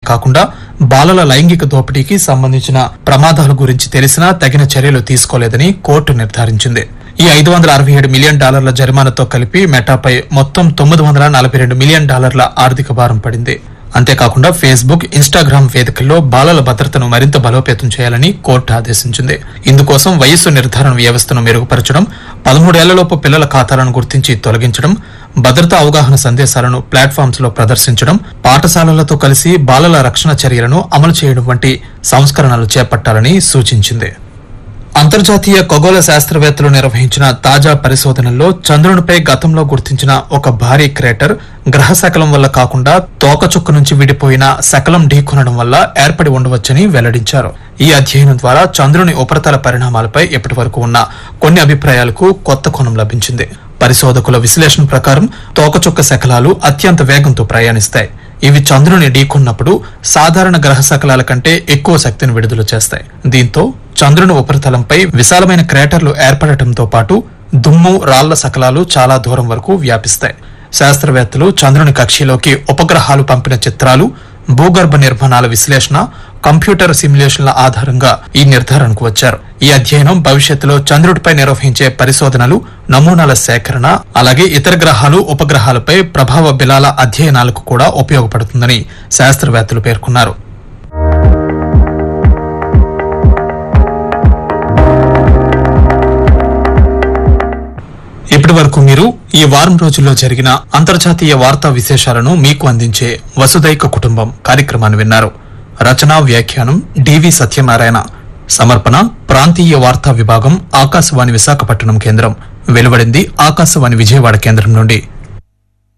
కాకుండా బాలల లైంగిక దోపిడీకి సంబంధించిన ప్రమాదాల గురించి తెలిసినా తగిన చర్యలు తీసుకోలేదని కోర్టు నిర్ధారించింది ఈ ఐదు వందల అరవై ఏడు మిలియన్ డాలర్ల జరిమానాతో కలిపి మెటాపై మొత్తం తొమ్మిది వందల నలభై రెండు మిలియన్ డాలర్ల ఆర్థిక భారం పడింది అంతేకాకుండా ఫేస్బుక్ ఇన్స్టాగ్రామ్ వేదికల్లో బాలల భద్రతను మరింత బలోపేతం చేయాలని కోర్టు ఆదేశించింది ఇందుకోసం వయస్సు నిర్ధారణ వ్యవస్థను మెరుగుపరచడం పదమూడేళ్లలోపు పిల్లల ఖాతాలను గుర్తించి తొలగించడం భద్రతా అవగాహన సందేశాలను ప్లాట్ఫామ్స్ లో ప్రదర్శించడం పాఠశాలలతో కలిసి బాలల రక్షణ చర్యలను అమలు చేయడం వంటి సంస్కరణలు చేపట్టాలని సూచించింది అంతర్జాతీయ ఖగోళ శాస్త్రవేత్తలు నిర్వహించిన తాజా పరిశోధనల్లో చంద్రునిపై గతంలో గుర్తించిన ఒక భారీ క్రేటర్ గ్రహ శకలం వల్ల కాకుండా తోకచుక్క నుంచి విడిపోయిన శకలం ఢీకొనడం వల్ల ఏర్పడి ఉండవచ్చని వెల్లడించారు ఈ అధ్యయనం ద్వారా చంద్రుని ఉపరితల పరిణామాలపై ఇప్పటి వరకు ఉన్న కొన్ని అభిప్రాయాలకు కొత్త కోణం లభించింది పరిశోధకుల విశ్లేషణ ప్రకారం తోకచుక్క శకలాలు అత్యంత వేగంతో ప్రయాణిస్తాయి ఇవి చంద్రుని ఢీకొన్నప్పుడు సాధారణ గ్రహ శకలాల కంటే ఎక్కువ శక్తిని విడుదల చేస్తాయి దీంతో చంద్రుని ఉపరితలంపై విశాలమైన క్రేటర్లు ఏర్పడటంతో పాటు దుమ్ము రాళ్ల శకలాలు చాలా దూరం వరకు వ్యాపిస్తాయి శాస్త్రవేత్తలు చంద్రుని కక్షలోకి ఉపగ్రహాలు పంపిన చిత్రాలు భూగర్భ నిర్మాణాల విశ్లేషణ కంప్యూటర్ సిమ్యులేషన్ల ఆధారంగా ఈ నిర్ధారణకు వచ్చారు ఈ అధ్యయనం భవిష్యత్తులో చంద్రుడిపై నిర్వహించే పరిశోధనలు నమూనాల సేకరణ అలాగే ఇతర గ్రహాలు ఉపగ్రహాలపై ప్రభావ బిలాల అధ్యయనాలకు కూడా ఉపయోగపడుతుందని శాస్త్రవేత్తలు పేర్కొన్నారు ఇప్పటి వరకు మీరు ఈ వారం రోజుల్లో జరిగిన అంతర్జాతీయ వార్తా విశేషాలను మీకు అందించే వసుదైక కుటుంబం కార్యక్రమాన్ని విన్నారు రచనా వ్యాఖ్యానం డివి సత్యనారాయణ సమర్పణ ప్రాంతీయ వార్తా విభాగం ఆకాశవాణి విశాఖపట్నం కేంద్రం వెలువడింది ఆకాశవాణి విజయవాడ కేంద్రం నుండి